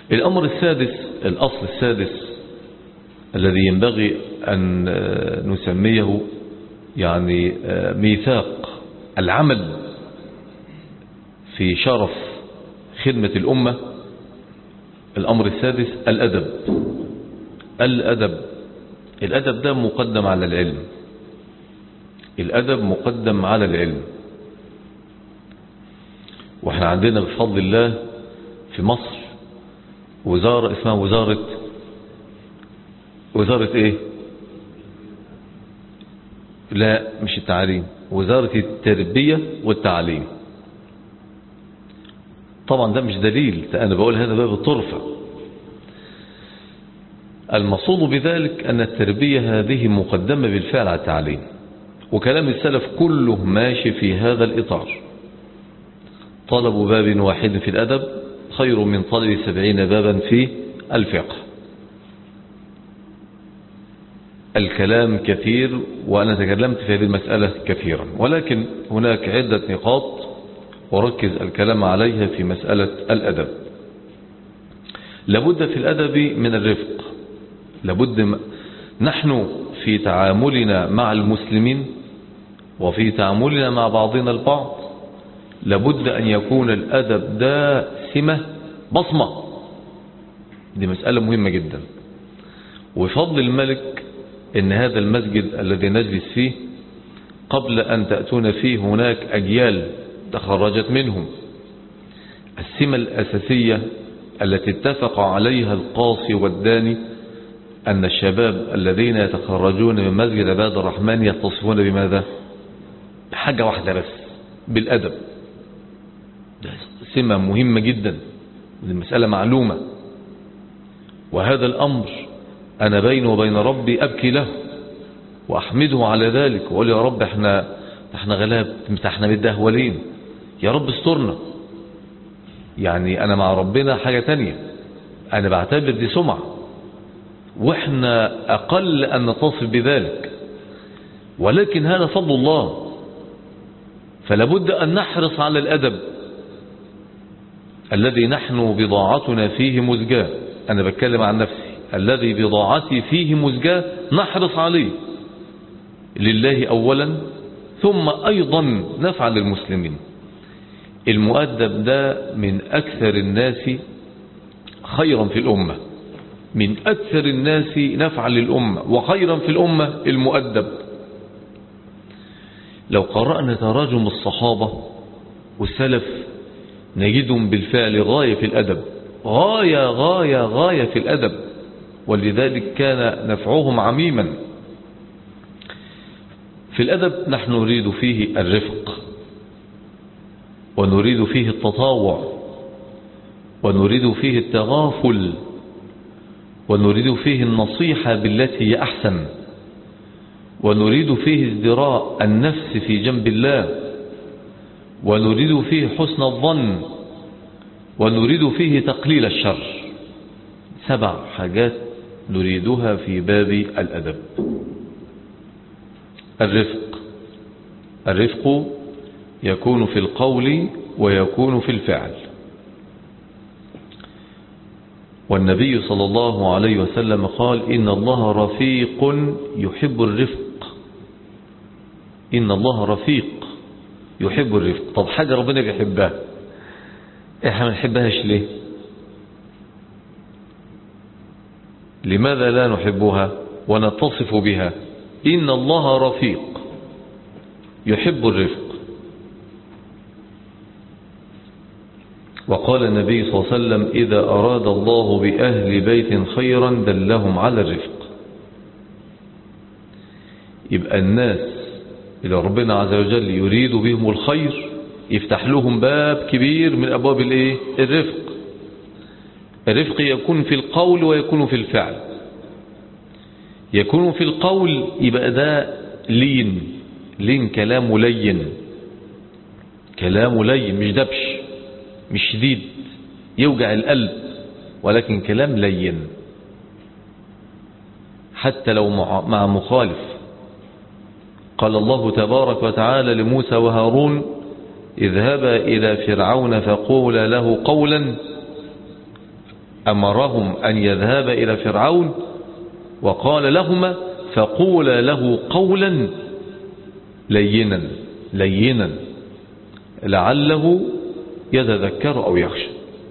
الأمر السادس الأصل السادس الذي ينبغي أن نسميه يعني ميثاق العمل في شرف خدمة الأمة الأمر السادس الأدب الأدب الأدب ده مقدم على العلم الأدب مقدم على العلم واحنا عندنا بفضل الله في مصر وزارة اسمها وزارة وزارة ايه لا مش التعليم وزارة التربية والتعليم طبعا ده مش دليل انا بقول هذا باب الطرفة المقصود بذلك ان التربية هذه مقدمة بالفعل على التعليم وكلام السلف كله ماشي في هذا الإطار طلب باب واحد في الأدب خير من طلب سبعين بابا في الفقه الكلام كثير وأنا تكلمت في هذه المسألة كثيرا ولكن هناك عدة نقاط وركز الكلام عليها في مسألة الأدب لابد في الأدب من الرفق لابد م... نحن في تعاملنا مع المسلمين وفي تعاملنا مع بعضنا البعض لابد أن يكون الأدب ده سمة بصمة دي مسألة مهمة جدا وفضل الملك ان هذا المسجد الذي نجلس فيه قبل أن تأتون فيه هناك أجيال تخرجت منهم السمة الأساسية التي اتفق عليها القاصي والداني أن الشباب الذين يتخرجون من مسجد عباد الرحمن يتصفون بماذا بحاجة واحدة بس بالأدب ده سمة مهمة جدا المسألة معلومة وهذا الأمر أنا بيني وبين ربي أبكي له وأحمده على ذلك وأقول يا رب احنا احنا غلاب احنا متدهولين يا رب استرنا يعني أنا مع ربنا حاجة تانية أنا بعتبر دي سمعة وإحنا أقل أن نتصف بذلك ولكن هذا فضل الله فلابد أن نحرص على الأدب الذي نحن بضاعتنا فيه مزجاة أنا بتكلم عن نفسي الذي بضاعتي فيه مزجاة نحرص عليه لله أولا ثم أيضا نفعل للمسلمين المؤدب ده من أكثر الناس خيرا في الأمة من أكثر الناس نفعا للأمة وخيرا في الأمة المؤدب لو قرأنا تراجم الصحابة والسلف نجدهم بالفعل غاية في الأدب غاية غاية غاية في الأدب ولذلك كان نفعهم عميما في الأدب نحن نريد فيه الرفق ونريد فيه التطاوع ونريد فيه التغافل ونريد فيه النصيحة بالتي هي أحسن ونريد فيه ازدراء النفس في جنب الله ونريد فيه حسن الظن ونريد فيه تقليل الشر سبع حاجات نريدها في باب الأدب الرفق الرفق يكون في القول ويكون في الفعل والنبي صلى الله عليه وسلم قال إن الله رفيق يحب الرفق إن الله رفيق يحب الرفق طب حاجة ربنا بيحبها احنا ما نحبهاش ليه لماذا لا نحبها ونتصف بها إن الله رفيق يحب الرفق وقال النبي صلى الله عليه وسلم إذا أراد الله بأهل بيت خيرا دلهم على الرفق يبقى الناس إلى ربنا عز وجل يريد بهم الخير يفتح لهم باب كبير من أبواب الإيه؟ الرفق الرفق يكون في القول ويكون في الفعل يكون في القول يبقى ده لين لين كلام ملين كلام ملين مش دبش مش شديد يوجع القلب ولكن كلام لين حتى لو مع مخالف قال الله تبارك وتعالى لموسى وهارون اذهبا إلى فرعون فقولا له قولا أمرهم أن يذهب إلى فرعون وقال لهما فقولا له قولا لينا لينا لعله يتذكر أو يخشى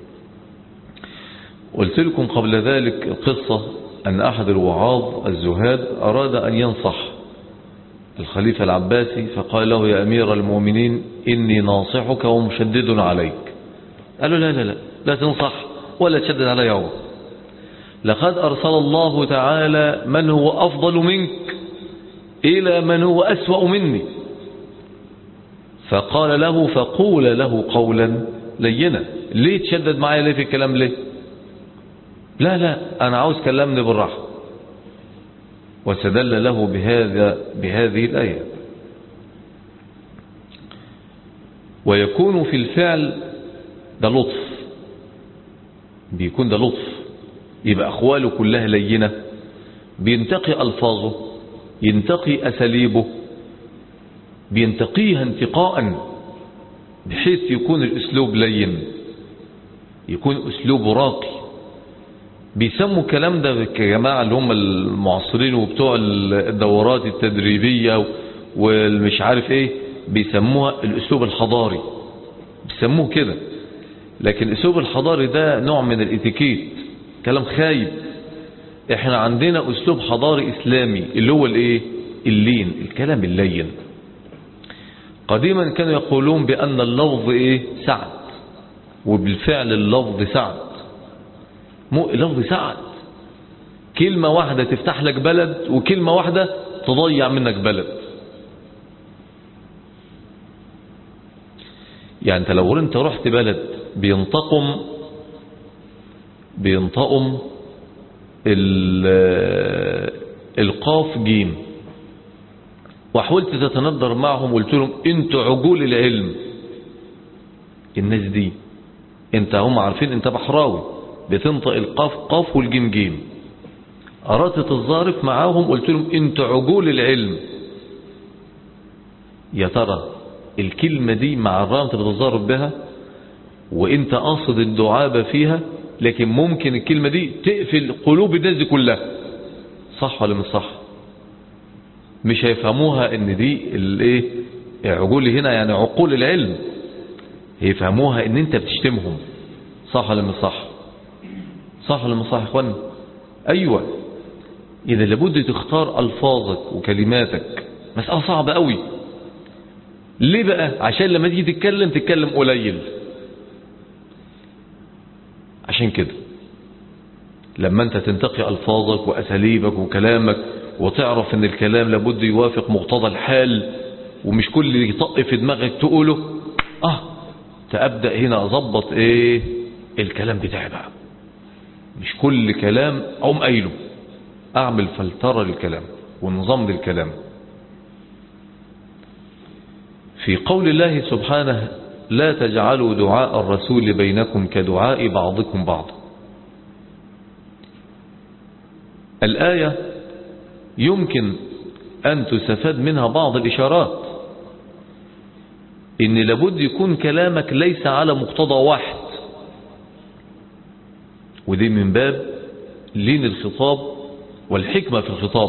قلت لكم قبل ذلك القصة أن أحد الوعاظ الزهاد أراد أن ينصح الخليفة العباسي فقال له يا أمير المؤمنين إني ناصحك ومشدد عليك قال له لا لا لا لا تنصح ولا تشدد علي هو لقد أرسل الله تعالى من هو أفضل منك إلى من هو أسوأ مني فقال له فقول له قولا لينا ليه تشدد معايا ليه في الكلام ليه لا لا أنا عاوز كلمني بالراحة واستدل له بهذا بهذه الآية ويكون في الفعل ده لطف بيكون ده لطف يبقى أخواله كلها لينة بينتقي ألفاظه ينتقي أساليبه بينتقيها انتقاء بحيث يكون الأسلوب لين يكون أسلوبه راقي بيسموا الكلام ده الجماعة اللي هم المعاصرين وبتوع الدورات التدريبية والمش عارف ايه بيسموها الأسلوب الحضاري بيسموه كده لكن الأسلوب الحضاري ده نوع من الاتيكيت كلام خايب احنا عندنا أسلوب حضاري إسلامي اللي هو الايه اللين الكلام اللين قديما كانوا يقولون بأن اللفظ ايه سعد وبالفعل اللفظ سعد مو لفظ سعد كلمة واحدة تفتح لك بلد وكلمة واحدة تضيع منك بلد يعني انت لو انت رحت بلد بينتقم بينتقم القاف جيم وحاولت تتندر معهم وقلت لهم انتوا عجول العلم الناس دي انت هم عارفين انت بحراوي بتنطق القاف قاف والجيم جيم أردت تتظارف معاهم قلت لهم انتوا عجول العلم يا ترى الكلمة دي مع الراء انت بتتظارف بها وانت قاصد الدعابة فيها لكن ممكن الكلمة دي تقفل قلوب الناس دي كلها صح ولا مش صح مش هيفهموها ان دي الايه عجول هنا يعني عقول العلم هيفهموها ان انت بتشتمهم صح ولا مش صح صح ولا مش صح يا اخوانا ايوه اذا لابد تختار الفاظك وكلماتك مسألة صعبة قوي ليه بقى عشان لما تيجي تتكلم تتكلم قليل عشان كده لما انت تنتقي الفاظك واساليبك وكلامك وتعرف ان الكلام لابد يوافق مقتضى الحال ومش كل اللي يطق في دماغك تقوله اه تبدأ هنا اظبط ايه الكلام بتاعي بقى مش كل كلام اقوم قايله اعمل فلترة للكلام ونظام للكلام في قول الله سبحانه لا تجعلوا دعاء الرسول بينكم كدعاء بعضكم بعض الآية يمكن أن تستفاد منها بعض الإشارات إن لابد يكون كلامك ليس على مقتضى واحد ودي من باب لين الخطاب والحكمة في الخطاب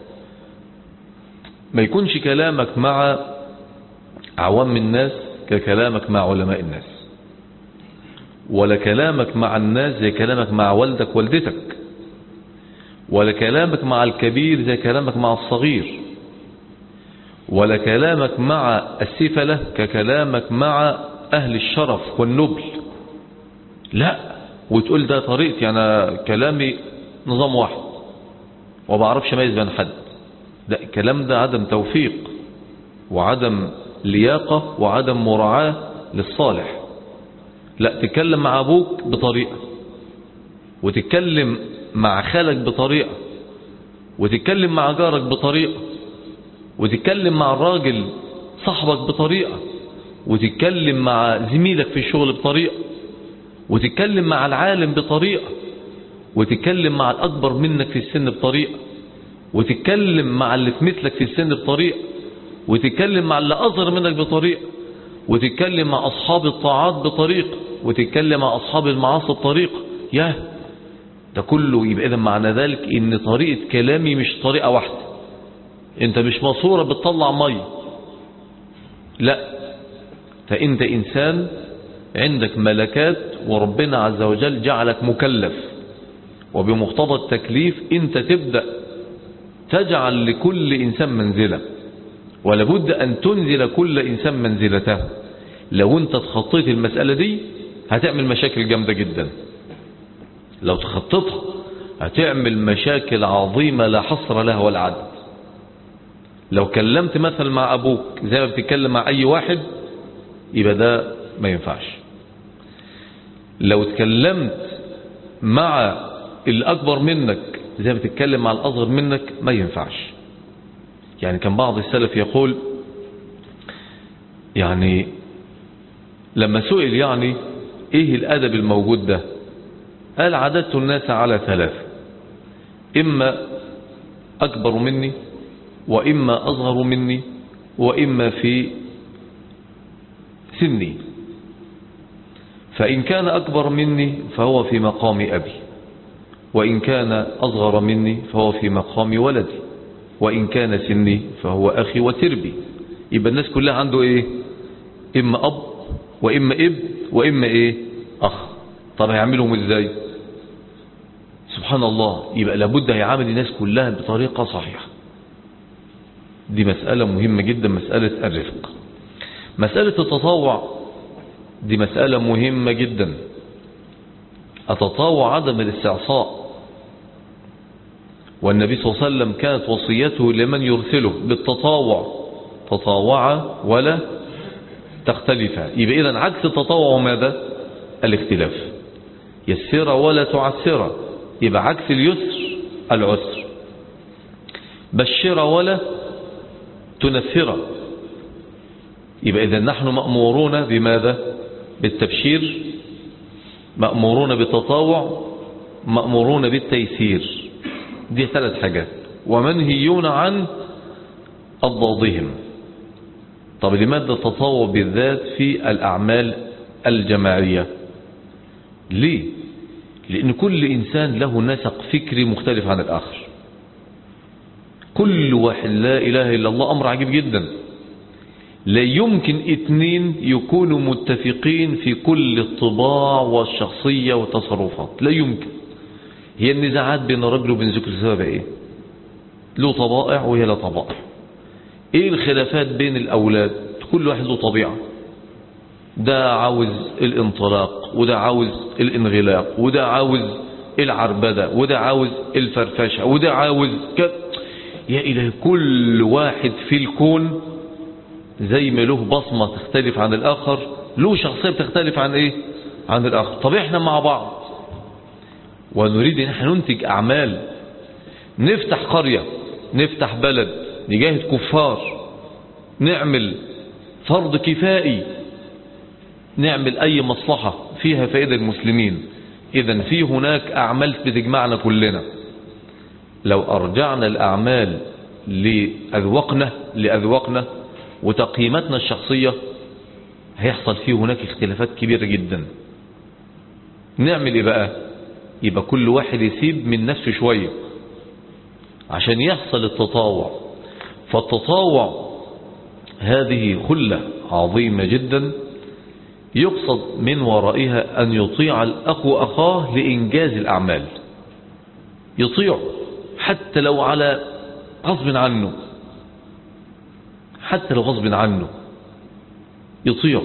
ما يكونش كلامك مع عوام الناس ككلامك مع علماء الناس ولا كلامك مع الناس زي كلامك مع والدك والدتك ولا كلامك مع الكبير زي كلامك مع الصغير ولا كلامك مع السفلة ككلامك مع أهل الشرف والنبل لا وتقول ده طريقتي أنا كلامي نظام واحد وبعرفش ميز بين حد ده الكلام ده عدم توفيق وعدم لياقة وعدم مراعاة للصالح لا تتكلم مع أبوك بطريقة وتتكلم مع خالك بطريقة وتتكلم مع جارك بطريقة وتتكلم مع الراجل صاحبك بطريقة وتتكلم مع زميلك في الشغل بطريقة وتتكلم مع العالم بطريقة وتتكلم مع الأكبر منك في السن بطريقة وتتكلم مع اللي في مثلك في السن بطريقة وتتكلم مع اللي أصغر منك بطريقة وتتكلم مع أصحاب الطاعات بطريقة وتتكلم مع أصحاب المعاصي بطريقة ياه ده كله يبقى إذا معنى ذلك إن طريقة كلامي مش طريقة واحدة أنت مش ماسورة بتطلع مية لا فأنت إنسان عندك ملكات وربنا عز وجل جعلك مكلف وبمقتضى التكليف أنت تبدأ تجعل لكل إنسان منزلة ولابد أن تنزل كل إنسان منزلته لو أنت تخطيت المسألة دي هتعمل مشاكل جامدة جدا لو تخططها هتعمل مشاكل عظيمة لا حصر لها ولا عدد لو كلمت مثلا مع أبوك زي ما بتتكلم مع أي واحد يبقى ده ما ينفعش لو تكلمت مع الأكبر منك زي ما بتتكلم مع الأصغر منك ما ينفعش يعني كان بعض السلف يقول يعني لما سئل يعني ايه الادب الموجود ده قال عددت الناس على ثلاثة اما اكبر مني واما اصغر مني واما في سني فان كان اكبر مني فهو في مقام ابي وان كان اصغر مني فهو في مقام ولدي وإن كان سني فهو أخي وتربي يبقى الناس كلها عنده إيه إما أب وإما اب وإما إيه أخ طب هيعملهم إزاي سبحان الله يبقى لابد هيعامل الناس كلها بطريقة صحيحة دي مسألة مهمة جدا مسألة الرفق مسألة التطوع دي مسألة مهمة جدا التطوع عدم الاستعصاء والنبي صلى الله عليه وسلم كانت وصيته لمن يرسله بالتطاوع تطاوع ولا تختلفا يبقى إذن عكس التطاوع ماذا الاختلاف يسر ولا تعسر يبقى عكس اليسر العسر بشر ولا تنفر يبقى إذا نحن مأمورون بماذا بالتبشير مأمورون بالتطاوع مأمورون بالتيسير دي ثلاث حاجات ومنهيون عن أضدادهم طب لماذا التطوع بالذات في الأعمال الجماعية ليه لأن كل إنسان له نسق فكري مختلف عن الآخر كل واحد لا إله إلا الله أمر عجيب جدا لا يمكن اثنين يكونوا متفقين في كل الطباع والشخصية والتصرفات لا يمكن هي النزاعات بين الرجل وبين زوجته سبب ايه له طبائع وهي لا طبائع ايه الخلافات بين الاولاد كل واحد له طبيعة ده عاوز الانطلاق وده عاوز الانغلاق وده عاوز العربدة وده عاوز الفرفشة وده عاوز ك... يا إلهي كل واحد في الكون زي ما له بصمة تختلف عن الآخر له شخصية بتختلف عن إيه عن الآخر طب إحنا مع بعض ونريد ان احنا ننتج اعمال نفتح قرية نفتح بلد نجاهد كفار نعمل فرض كفائي نعمل اي مصلحة فيها فائدة المسلمين اذا في هناك اعمال بتجمعنا كلنا لو ارجعنا الاعمال لاذواقنا لاذواقنا وتقييماتنا الشخصية هيحصل فيه هناك اختلافات كبيرة جدا نعمل ايه بقى يبقى كل واحد يسيب من نفسه شوية عشان يحصل التطاوع فالتطاوع هذه خلة عظيمة جدا يقصد من ورائها أن يطيع الأخ أخاه لإنجاز الأعمال يطيع حتى لو على غصب عنه حتى لو غصب عنه يطيع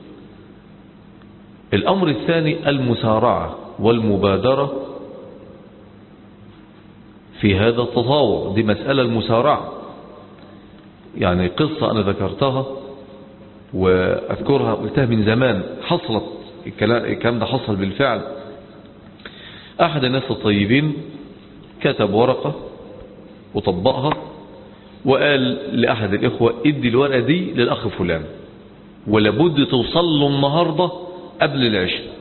الأمر الثاني المسارعة والمبادرة في هذا التطاوع دي مسألة المسارعة يعني قصة أنا ذكرتها وأذكرها قلتها من زمان حصلت الكلام ده حصل بالفعل أحد الناس الطيبين كتب ورقة وطبقها وقال لأحد الإخوة ادي الورقة دي للأخ فلان ولابد توصل له النهاردة قبل العشاء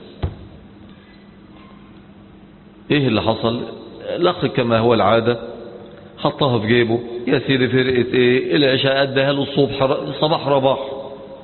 ايه اللي حصل الاخ كما هو العادة حطها في جيبه يا سيدي فرقة ايه العشاء ادها له الصبح صباح رباح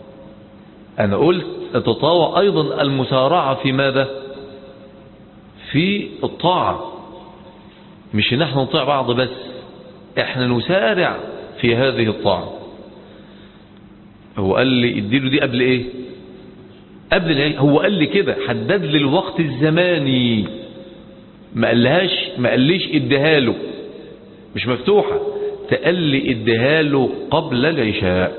انا قلت تتطاوع ايضا المسارعة في ماذا في الطاعة مش ان احنا نطيع بعض بس احنا نسارع في هذه الطاعة هو قال لي اديله دي قبل ايه قبل العيد هو قال لي كده حدد لي الوقت الزماني ما قالهاش ما قاليش اديها له مش مفتوحة تقال لي اديها له قبل العشاء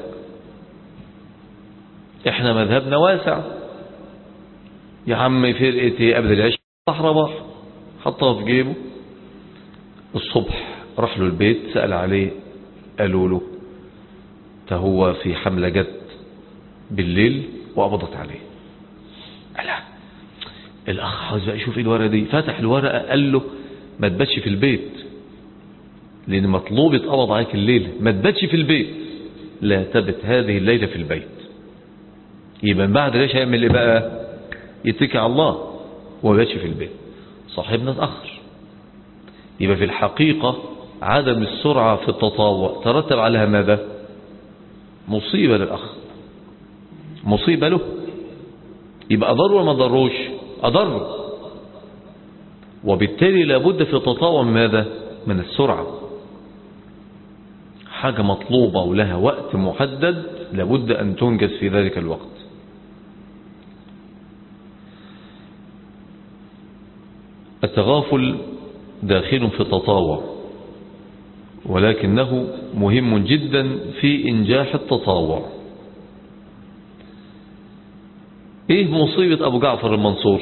احنا مذهبنا واسع يا عم فرقة ايه قبل العشاء صحرا بحر حطها في جيبه الصبح راح له البيت سأل عليه قالوا له هو في حملة جت بالليل وقبضت عليه لا الأخ عاوز بقى يشوف ايه الورقة دي فتح الورقة قال له ما تباتش في البيت لأن مطلوب يتقبض عليك الليل ما تباتش في البيت لا تبت هذه الليلة في البيت يبقى بعد ليش هيعمل ايه بقى يتكي على الله وما باتش في البيت صاحبنا اتأخر يبقى في الحقيقة عدم السرعة في التطاوع ترتب عليها ماذا مصيبة للأخ مصيبة له يبقى أضر ولا ما ضروش أضر وبالتالي لابد في التطاوع من ماذا من السرعة حاجة مطلوبة ولها وقت محدد لابد أن تنجز في ذلك الوقت التغافل داخل في التطاوع ولكنه مهم جدا في إنجاح التطاوع ايه مصيبة ابو جعفر المنصور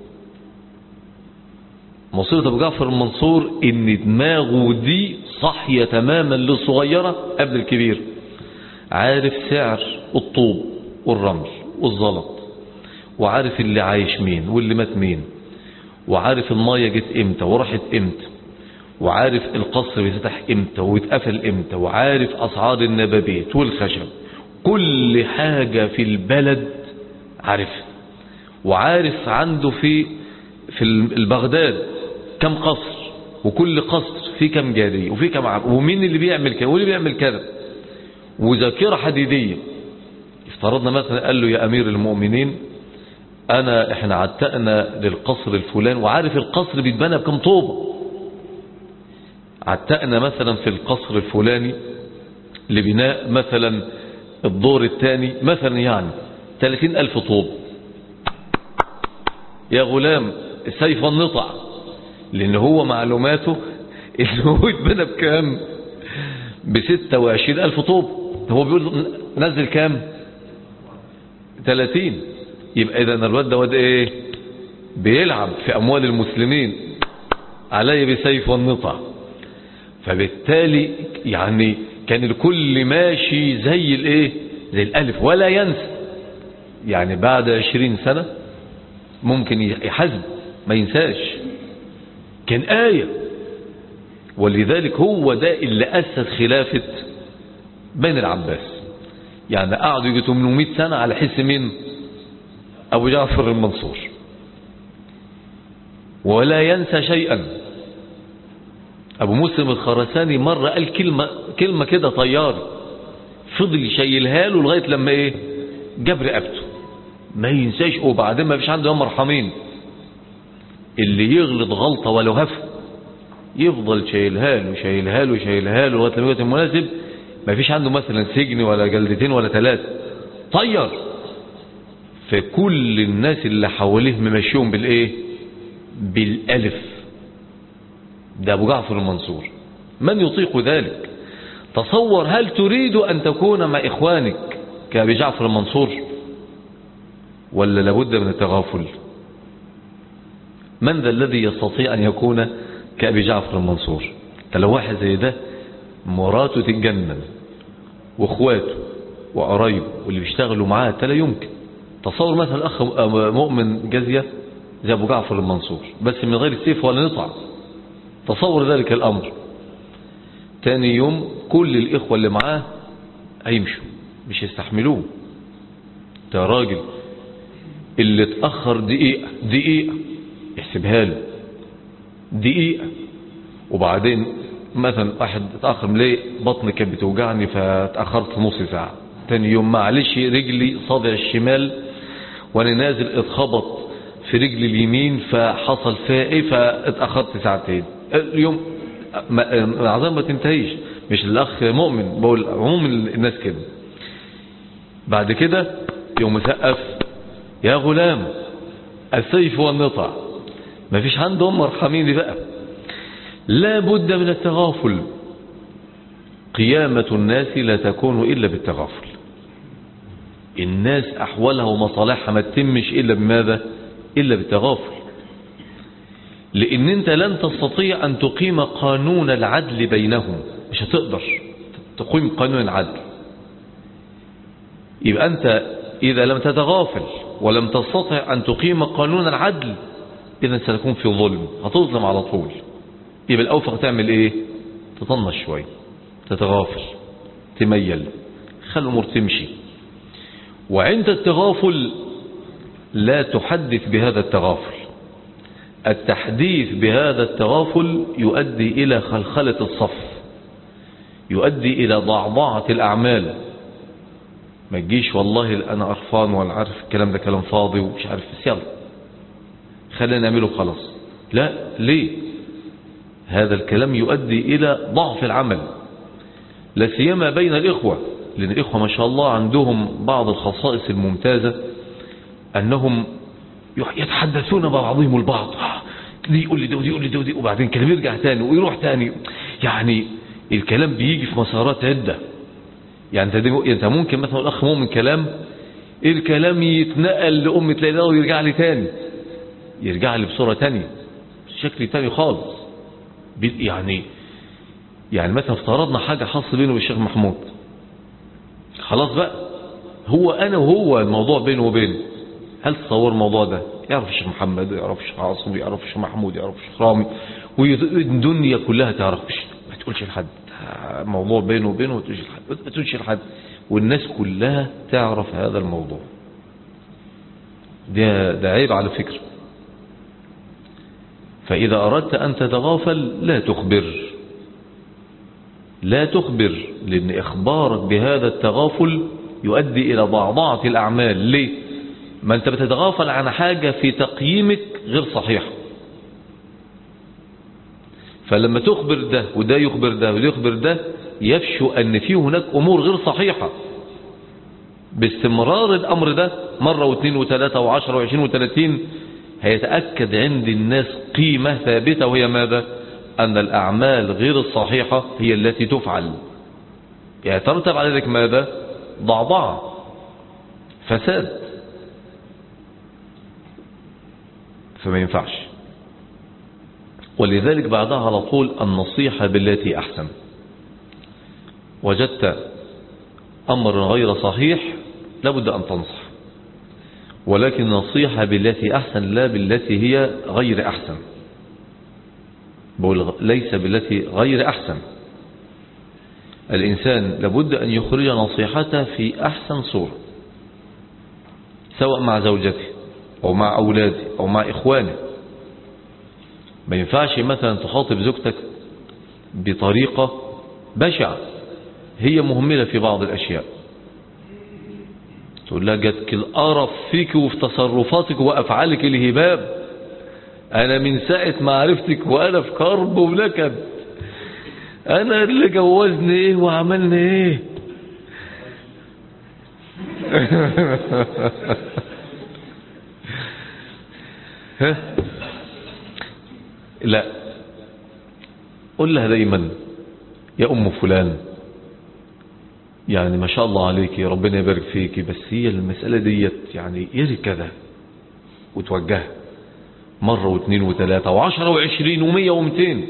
مصيبة ابو جعفر المنصور ان دماغه دي صحية تماما للصغيرة قبل الكبير عارف سعر الطوب والرمل والزلط وعارف اللي عايش مين واللي مات مين وعارف المية جت امتى وراحت امتى وعارف القصر بيتفتح امتى ويتقفل امتى وعارف اسعار النبابيت والخشب كل حاجة في البلد عارفها وعارف عنده في في البغداد كم قصر وكل قصر فيه كم جارية وفيه كم عبد ومين اللي بيعمل كذا واللي بيعمل كذا وذاكرة حديدية افترضنا مثلا قال له يا أمير المؤمنين أنا إحنا عتقنا للقصر الفلان وعارف القصر بيتبنى بكم طوبة عتقنا مثلا في القصر الفلاني لبناء مثلا الدور الثاني مثلا يعني 30 ألف طوب يا غلام سيف النطع لأن هو معلوماته إن هو يتبنى بكام بستة وعشرين ألف طوب هو بيقول نزل كام 30 يبقى إذا الواد ده واد إيه بيلعب في أموال المسلمين علي بسيف والنطع فبالتالي يعني كان الكل ماشي زي الايه زي الالف ولا ينسى يعني بعد عشرين سنة ممكن يحزم ما ينساش كان آية ولذلك هو ده اللي أسس خلافة بين العباس يعني قعدوا يجي 800 سنة على حس مين أبو جعفر المنصور ولا ينسى شيئا أبو مسلم الخرساني مرة قال كلمة, كلمة كده طياري فضل يشيلها له لغاية لما ايه جاب رقبته ما ينساش وبعدين ما فيش عنده يوم مرحمين اللي يغلط غلطة ولو هف يفضل شايلها له شايلها له شايلها له لغايه لما يكون المناسب ما فيش عنده مثلا سجن ولا جلدتين ولا ثلاثة طير فكل الناس اللي حواليه ممشيهم بالايه بالالف ده ابو جعفر المنصور من يطيق ذلك تصور هل تريد ان تكون مع اخوانك كابي جعفر المنصور ولا لابد من التغافل من ذا الذي يستطيع أن يكون كأبي جعفر المنصور لو واحد زي ده مراته تتجنن واخواته وقرايبه واللي بيشتغلوا معاه لا يمكن تصور مثلا اخ مؤمن جزية زي ابو جعفر المنصور بس من غير سيف ولا نطع تصور ذلك الامر تاني يوم كل الاخوة اللي معاه هيمشوا مش يستحملوه ده راجل اللي اتأخر دقيقة دقيقة يحسبها له دقيقة وبعدين مثلا واحد اتأخر ليه بطني كانت بتوجعني فاتأخرت نص ساعة تاني يوم معلش رجلي صابع الشمال وانا نازل اتخبط في رجل اليمين فحصل فيها ايه فاتأخرت ساعتين اليوم العذاب ما تنتهيش مش الاخ مؤمن بقول عموم الناس كده بعد كده يوم مسقف يا غلام السيف والنطع ما فيش عندهم مرحمين بقى لا بد من التغافل قيامة الناس لا تكون إلا بالتغافل الناس أحوالها ومصالحها ما تتمش إلا بماذا إلا بالتغافل لأن أنت لن تستطيع أن تقيم قانون العدل بينهم مش هتقدر تقيم قانون العدل يبقى أنت إذا لم تتغافل ولم تستطع أن تقيم قانون العدل إذا ستكون في ظلم هتظلم على طول يبقى الأوفق تعمل إيه تطنش شوي تتغافل تميل خلي الأمور تمشي وعند التغافل لا تحدث بهذا التغافل التحديث بهذا التغافل يؤدي إلى خلخلة الصف يؤدي إلى ضعضعة الأعمال ما تجيش والله أنا أخفان ولا عارف الكلام ده كلام فاضي ومش عارف بس يلا خلينا نعمله خلاص لا ليه هذا الكلام يؤدي إلى ضعف العمل لا سيما بين الإخوة لأن الإخوة ما شاء الله عندهم بعض الخصائص الممتازة أنهم يتحدثون بعضهم البعض دي يقول لي ده ودي يقول لي ده ودي وبعدين كلام يرجع تاني ويروح تاني يعني الكلام بيجي في مسارات عدة يعني انت, انت ممكن مثلا الأخ مؤمن كلام الكلام يتنقل لأمة ليلى ويرجع لي تاني يرجع لي بصورة تانية شكل تاني خالص يعني يعني مثلا افترضنا حاجة خاصة بينه والشيخ محمود خلاص بقى هو أنا وهو الموضوع بينه وبينه هل تصور الموضوع ده يعرف الشيخ محمد يعرف الشيخ عاصم يعرف الشيخ محمود يعرف الشيخ رامي والدنيا كلها تعرف ما تقولش لحد موضوع بينه وبينه ما تقولش لحد والناس كلها تعرف هذا الموضوع ده, ده عيب على فكرة فإذا أردت أن تتغافل لا تخبر لا تخبر لأن إخبارك بهذا التغافل يؤدي إلى ضعضعة الأعمال ليه ما أنت بتتغافل عن حاجة في تقييمك غير صحيحة فلما تخبر ده وده يخبر ده وده يخبر ده يفشو أن في هناك أمور غير صحيحة باستمرار الأمر ده مرة واثنين وثلاثة وعشرة وعشرين وثلاثين هيتأكد عند الناس قيمة ثابتة وهي ماذا أن الأعمال غير الصحيحة هي التي تفعل يترتب على ذلك ماذا ضعضعة فساد فما ينفعش ولذلك بعدها على طول النصيحة بالتي أحسن وجدت أمر غير صحيح لابد أن تنصح ولكن نصيحة بالتي أحسن لا بالتي هي غير أحسن بقول ليس بالتي غير أحسن الإنسان لابد أن يخرج نصيحته في أحسن صورة سواء مع زوجته أو مع أولاده أو مع إخوانه ما ينفعش مثلا تخاطب زوجتك بطريقة بشعة هي مهملة في بعض الأشياء تقول لها جاتك القرف فيك وفي تصرفاتك وأفعالك الهباب أنا من ساعة ما عرفتك وأنا في كرب ونكد أنا اللي جوزني إيه وعملنا إيه ها لا قل لها دايما يا أم فلان يعني ما شاء الله عليك ربنا يبارك فيك بس هي المسألة ديت يعني ايه كذا وتوجهها مرة واثنين وثلاثة وعشرة وعشرين ومية ومتين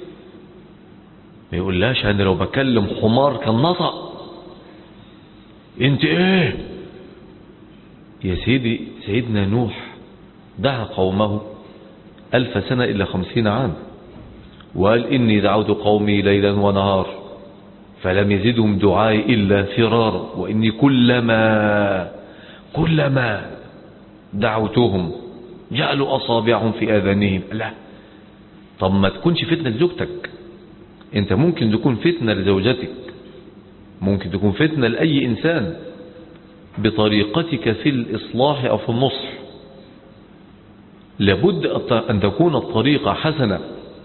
ما يقولهاش انا لو بكلم حمار كان نطق انت ايه يا سيدي سيدنا نوح دعا قومه ألف سنة إلا خمسين عام وقال إني دعوت قومي ليلا ونهار فلم يزدهم دعائي إلا فرارا وإني كلما كلما دعوتهم جعلوا أصابعهم في آذانهم لا طب ما تكونش فتنة لزوجتك انت ممكن تكون فتنة لزوجتك ممكن تكون فتنة لأي إنسان بطريقتك في الإصلاح أو في النصح لابد أن تكون الطريقة حسنة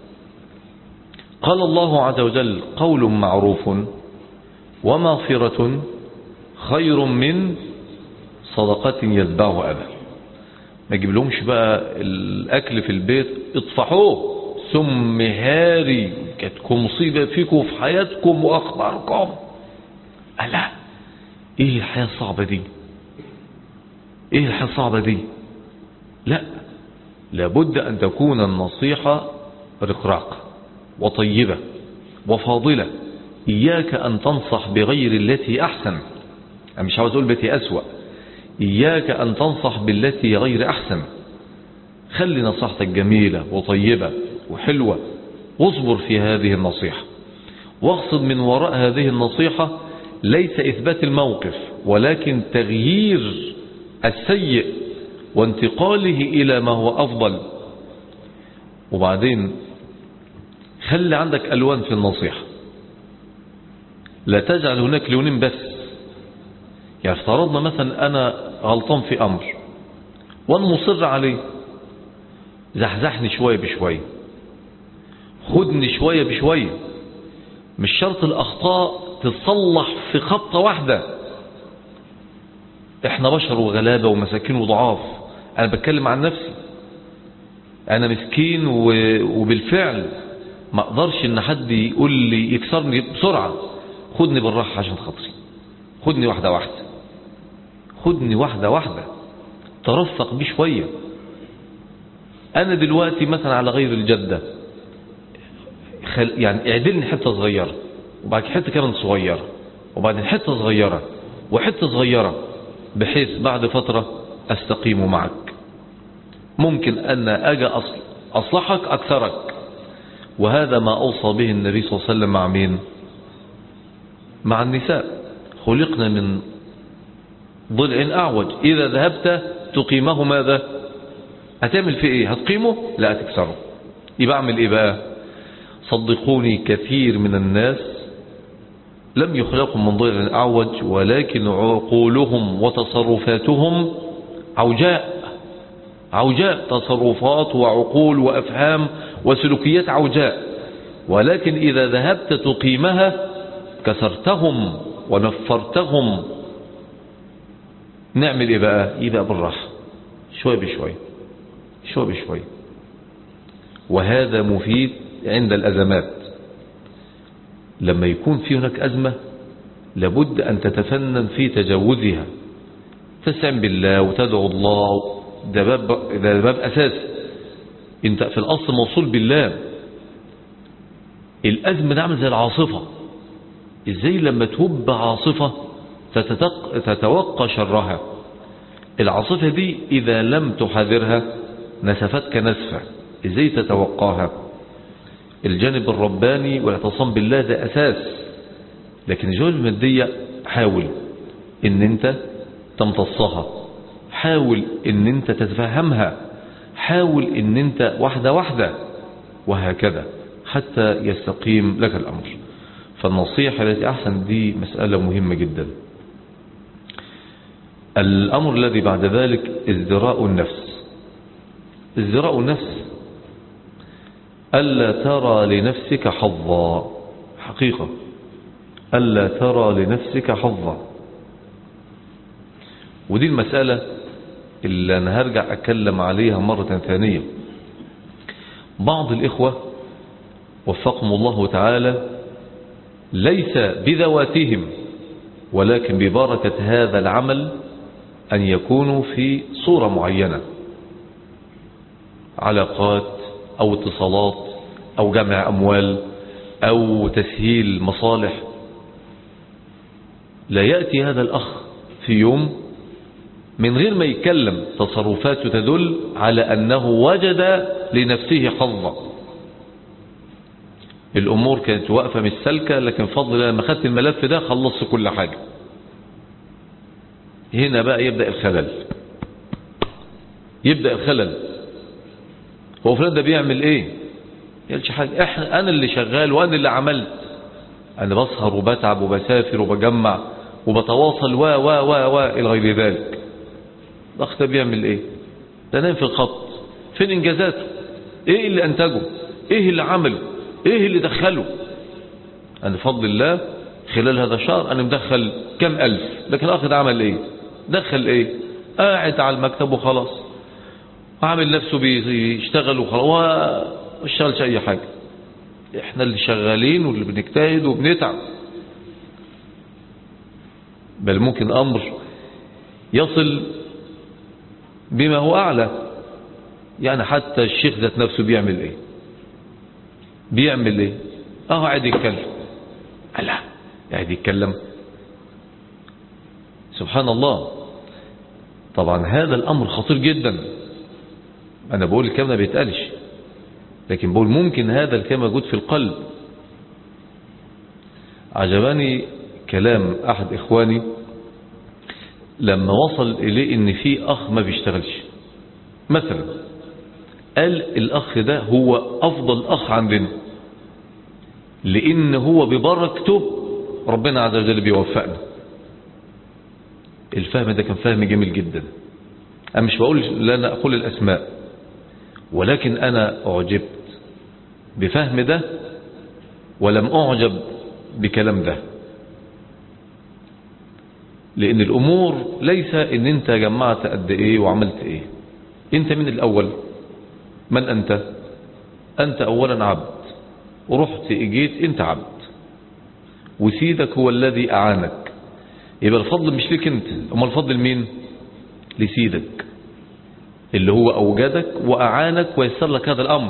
قال الله عز وجل قول معروف ومغفرة خير من صدقة يتبعه أذى ما يجيب لهمش بقى الأكل في البيت اطفحوه ثم هاري كانتكم مصيبة فيكم في حياتكم وأخباركم ألا إيه الحياة الصعبة دي إيه الحياة الصعبة دي لا لابد أن تكون النصيحة رقراق وطيبة وفاضلة إياك أن تنصح بغير التي أحسن أنا مش عاوز أقول التي أسوأ إياك أن تنصح بالتي غير أحسن خلي نصيحتك جميلة وطيبة وحلوة واصبر في هذه النصيحة واقصد من وراء هذه النصيحة ليس إثبات الموقف ولكن تغيير السيء وانتقاله إلى ما هو أفضل وبعدين خلي عندك ألوان في النصيحة لا تجعل هناك لونين بس يعني افترضنا مثلا أنا غلطان في أمر وأنا مصر عليه زحزحني شوية بشوية خدني شوية بشوية مش شرط الأخطاء تصلح في خبطة واحدة احنا بشر وغلابة ومساكين وضعاف انا بتكلم عن نفسي انا مسكين وبالفعل ما اقدرش ان حد يقول لي يكسرني بسرعة خدني بالراحة عشان خاطري خدني واحدة واحدة خدني واحدة واحدة ترفق بي شوية انا دلوقتي مثلا على غير الجدة خل يعني اعدلني حتة صغيرة وبعد حتة كمان صغيرة وبعدين حتة صغيرة وحتة صغيرة بحيث بعد فترة استقيم معك ممكن أن أجي أصل أصلحك أكثرك وهذا ما أوصى به النبي صلى الله عليه وسلم مع مين مع النساء خلقنا من ضلع أعوج إذا ذهبت تقيمه ماذا هتعمل فيه إيه هتقيمه لا تكسره يبقى أعمل إيه بقى صدقوني كثير من الناس لم يخلقوا من ضلع أعوج ولكن عقولهم وتصرفاتهم عوجاء عوجاء تصرفات وعقول وأفهام وسلوكيات عوجاء ولكن إذا ذهبت تقيمها كسرتهم ونفرتهم نعمل إيه بقى يبقى بالراحة شوي بشوي شوي بشوي وهذا مفيد عند الأزمات لما يكون في هناك أزمة لابد أن تتفنن في تجاوزها تستعن بالله وتدعو الله ده باب, ده باب أساسي انت في الأصل موصول بالله الأزمة ده عامل زي العاصفة ازاي لما تهب عاصفة تتتق... تتوقى شرها العاصفة دي إذا لم تحذرها نسفتك نسفة ازاي تتوقاها الجانب الرباني والاعتصام بالله ده أساس لكن الجوانب المادية حاول ان انت تمتصها حاول ان انت تتفهمها حاول ان انت واحدة واحدة وهكذا حتى يستقيم لك الأمر فالنصيحة التي أحسن دي مسألة مهمة جدا الأمر الذي بعد ذلك ازدراء النفس ازدراء النفس ألا ترى لنفسك حظا حقيقة ألا ترى لنفسك حظا ودي المسألة اللي أنا هرجع أتكلم عليها مرة ثانية بعض الإخوة وفقهم الله تعالى ليس بذواتهم ولكن ببركة هذا العمل أن يكونوا في صورة معينة علاقات أو اتصالات أو جمع أموال أو تسهيل مصالح لا يأتي هذا الأخ في يوم من غير ما يتكلم تصرفاته تدل على أنه وجد لنفسه حظا الأمور كانت واقفة مش سالكة لكن فضل الله لما خدت الملف ده خلصت كل حاجة هنا بقى يبدأ الخلل يبدأ الخلل هو فلان ده بيعمل ايه يقولش حاجة احنا انا اللي شغال وانا اللي عملت انا بسهر وبتعب وبسافر وبجمع وبتواصل و و و و الى غير ذلك الاخ ده بيعمل ايه ده نايم في الخط فين إنجازاته إيه اللي أنتجه إيه اللي عمله إيه اللي دخله أنا بفضل الله خلال هذا الشهر أنا مدخل كم ألف لكن الأخ ده عمل إيه دخل إيه قاعد على المكتب وخلاص عامل نفسه بيشتغل وخلاص وما اشتغلش أي حاجة احنا اللي شغالين واللي بنجتهد وبنتعب بل ممكن أمر يصل بما هو أعلى يعني حتى الشيخ ذات نفسه بيعمل ايه بيعمل ايه اه قاعد يتكلم لا قاعد يتكلم سبحان الله طبعا هذا الأمر خطير جدا أنا بقول الكلام ما بيتقالش لكن بقول ممكن هذا الكلام موجود في القلب عجبني كلام أحد إخواني لما وصل إليه إن في أخ ما بيشتغلش مثلا قال الأخ ده هو أفضل أخ عندنا لأن هو ببركته ربنا عز وجل بيوفقنا الفهم ده كان فهم جميل جدا أنا مش بقول لا أقول الأسماء ولكن أنا أعجبت بفهم ده ولم أعجب بكلام ده لأن الأمور ليس إن أنت جمعت قد إيه وعملت إيه أنت من الأول من أنت أنت أولا عبد ورحت إجيت أنت عبد وسيدك هو الذي أعانك يبقى الفضل مش ليك أنت أما الفضل مين لسيدك اللي هو أوجدك وأعانك ويسر لك هذا الأمر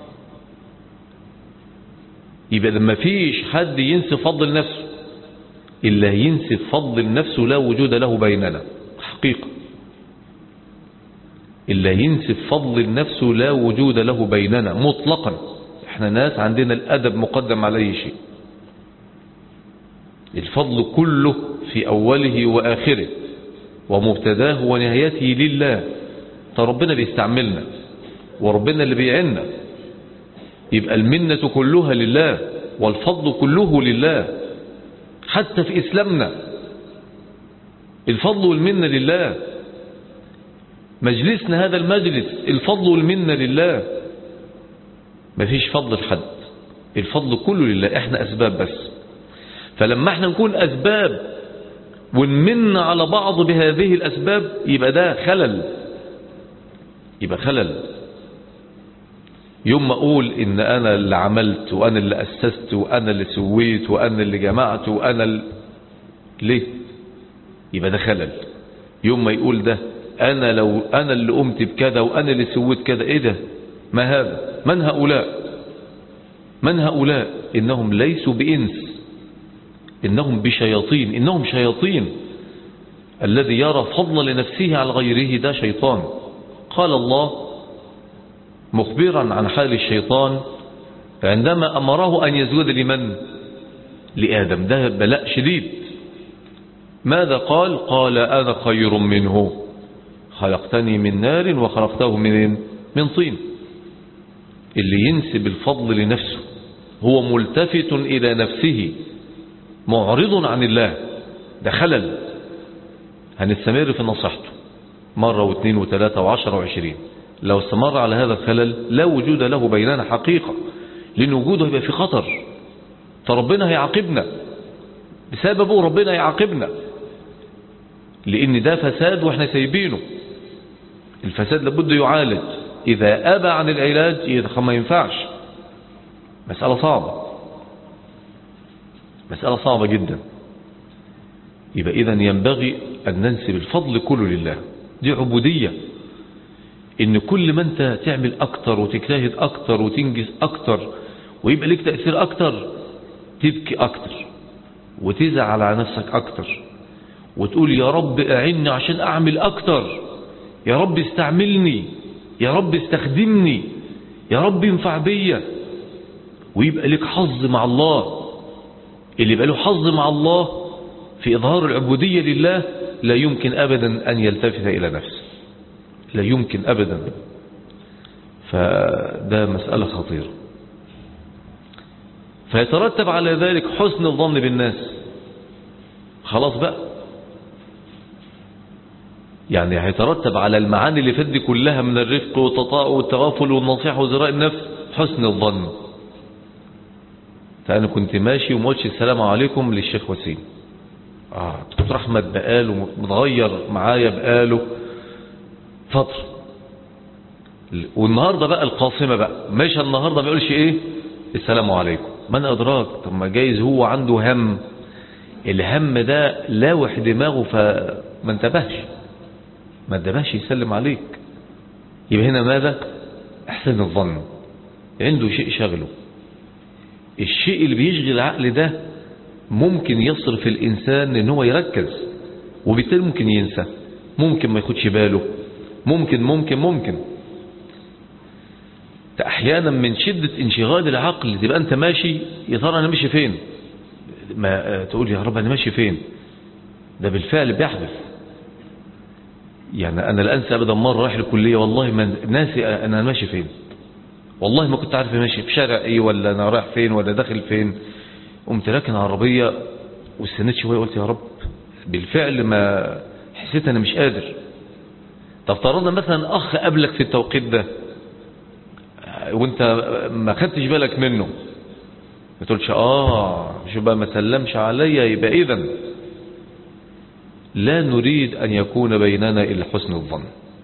يبقى لما فيش حد ينسي فضل نفسه إلا ينسي فضل نفسه لا وجود له بيننا حقيقة إلا ينسي فضل نفسه لا وجود له بيننا مطلقا احنا ناس عندنا الأدب مقدم على أي شيء الفضل كله في أوله وآخره ومبتداه ونهايته لله فربنا بيستعملنا وربنا اللي بيعنا يبقى المنة كلها لله والفضل كله لله حتى في إسلامنا الفضل والمنة لله مجلسنا هذا المجلس الفضل والمنة لله مفيش فضل لحد الفضل كله لله احنا أسباب بس فلما احنا نكون أسباب ونمن على بعض بهذه الأسباب يبقى ده خلل يبقى خلل يوم ما أقول إن أنا اللي عملت وأنا اللي أسست وأنا اللي سويت وأنا اللي جمعت وأنا ال... ليه يبقى ده خلل يوم ما يقول ده أنا لو أنا اللي قمت بكذا وأنا اللي سويت كذا إيه ده ما هذا من هؤلاء من هؤلاء إنهم ليسوا بإنس إنهم بشياطين إنهم شياطين الذي يرى فضل لنفسه على غيره ده شيطان قال الله مخبرا عن حال الشيطان عندما أمره أن يزود لمن لآدم ده بلاء شديد ماذا قال قال أنا خير منه خلقتني من نار وخلقته من من طين اللي ينسب الفضل لنفسه هو ملتفت إلى نفسه معرض عن الله ده خلل هنستمر في نصيحته مرة واثنين وثلاثة وعشرة وعشرين لو استمر على هذا الخلل لا وجود له بيننا حقيقة لأن وجوده يبقى في خطر فربنا هيعاقبنا بسببه ربنا يعاقبنا لأن ده فساد واحنا سايبينه الفساد لابد يعالج إذا أبى عن العلاج ما ينفعش مسألة صعبة مسألة صعبة جدا يبقى إذا ينبغي أن ننسب الفضل كله لله دي عبودية إن كل ما أنت تعمل أكتر وتجتهد أكتر وتنجز أكتر ويبقى لك تأثير أكتر تبكي أكتر وتزعل على نفسك أكتر وتقول يا رب أعني عشان أعمل أكتر يا رب استعملني يا رب استخدمني يا رب ينفع بيا ويبقى لك حظ مع الله اللي يبقى له حظ مع الله في إظهار العبودية لله لا يمكن أبدا أن يلتفت إلى نفسه لا يمكن أبدا فده مسألة خطيرة فيترتب على ذلك حسن الظن بالناس خلاص بقى يعني هيترتب على المعاني اللي فات دي كلها من الرفق والتطاؤ والتغافل والنصيحة وزراء النفس حسن الظن فأنا كنت ماشي وموتش السلام عليكم للشيخ وسيم آه دكتور أحمد بقاله متغير معايا بقاله فترة والنهاردة بقى القاصمة بقى ماشي النهاردة ما يقولش ايه السلام عليكم من أدراك طب ما جايز هو عنده هم الهم ده لاوح دماغه فما انتبهش ما انتبهش يسلم عليك يبقى هنا ماذا احسن الظن عنده شيء شغله الشيء اللي بيشغل العقل ده ممكن يصرف الإنسان ان هو يركز وبالتالي ممكن ينسى ممكن ما ياخدش باله ممكن ممكن ممكن احيانا من شدة انشغال العقل تبقى انت ماشي يا ترى انا ماشي فين ما تقول يا رب انا ماشي فين ده بالفعل بيحدث يعني انا لا انسى ابدا مره رايح الكليه والله ما ناسي انا ماشي فين والله ما كنت عارف ماشي في شارع ايه ولا انا رايح فين ولا داخل فين قمت راكن عربيه واستنيت شويه قلت يا رب بالفعل ما حسيت انا مش قادر طب فرضنا مثلا اخ قابلك في التوقيت ده وانت ما خدتش بالك منه ما تقولش اه شو بقى ما سلمش عليا يبقى اذا لا نريد ان يكون بيننا الا حسن الظن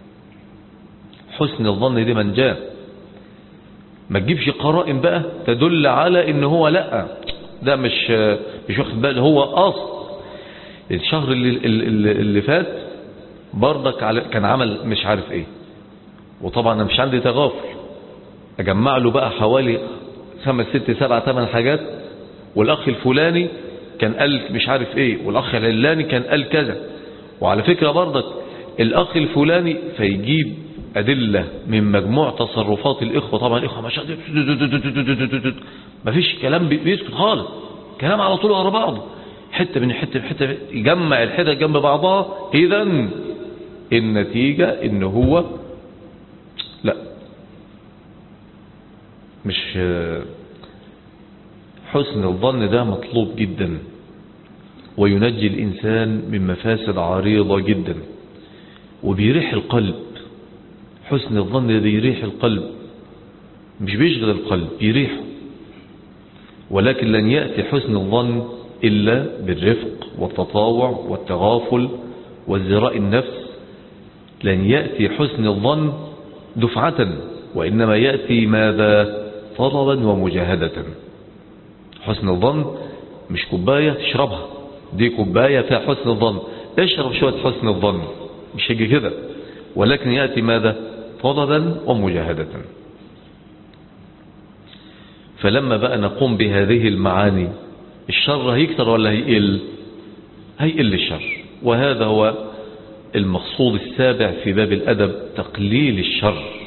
حسن الظن دي من جاء ما تجيبش قرائن بقى تدل على ان هو لا ده مش مش واخد باله هو اصل الشهر اللي, اللي, اللي فات برضك على كان عمل مش عارف ايه وطبعا انا مش عندي تغافل اجمع له بقى حوالي خمس ست سبع ثمان حاجات والاخ الفلاني كان قال مش عارف ايه والاخ العلاني كان قال كذا وعلى فكرة برضك الاخ الفلاني فيجيب ادلة من مجموع تصرفات الاخوة طبعا الاخوة ما شاء مفيش كلام بيسكت خالص كلام على طول ورا بعضه حتة من حتة من حتة يجمع الحتة جنب بعضها اذا النتيجة ان هو لا مش حسن الظن ده مطلوب جدا وينجي الإنسان من مفاسد عريضة جدا وبيريح القلب حسن الظن ده بيريح القلب مش بيشغل القلب بيريحه ولكن لن يأتي حسن الظن إلا بالرفق والتطاوع والتغافل والزراء النفس لن يأتي حسن الظن دفعة وإنما يأتي ماذا طلبا ومجاهدة حسن الظن مش كوباية تشربها دي كوباية فيها حسن الظن اشرب شوية حسن الظن مش هيجي كده ولكن يأتي ماذا طلبا ومجاهدة فلما بقى نقوم بهذه المعاني الشر هيكتر ولا هيقل هيقل الشر وهذا هو المقصود السابع في باب الأدب تقليل الشر